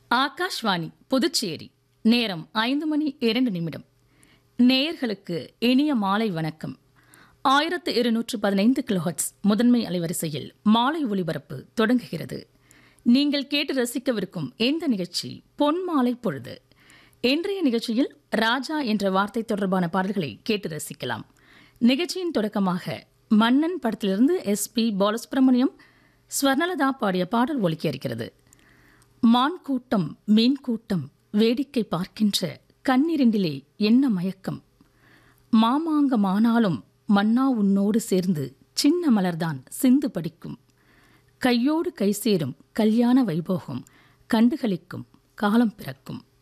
ஆகாஷ்வாணி புதுச்சேரி நேரம் ஐந்து மணி இரண்டு நிமிடம் நேயர்களுக்கு இனிய மாலை வணக்கம் ஆயிரத்து இருநூற்று பதினைந்து கிலோஹட்ஸ் முதன்மை அலைவரிசையில் மாலை ஒளிபரப்பு தொடங்குகிறது நீங்கள் கேட்டு ரசிக்கவிருக்கும் இந்த நிகழ்ச்சி பொன் மாலை பொழுது இன்றைய நிகழ்ச்சியில் ராஜா என்ற வார்த்தை தொடர்பான பாடல்களை கேட்டு ரசிக்கலாம் நிகழ்ச்சியின் தொடக்கமாக மன்னன் படத்திலிருந்து எஸ் பி பாலசுப்ரமணியம் ஸ்வர்ணலதா பாடிய பாடல் ஒலிக்க இருக்கிறது மான் கூட்டம் மீன் கூட்டம் வேடிக்கை பார்க்கின்ற கண்ணிரண்டிலே என்ன மயக்கம் மாமாங்கமானாலும் மன்னா உன்னோடு சேர்ந்து சின்ன மலர்தான் சிந்து படிக்கும் கையோடு கை சேரும் கல்யாண வைபோகம் கண்டுகளிக்கும் காலம் பிறக்கும்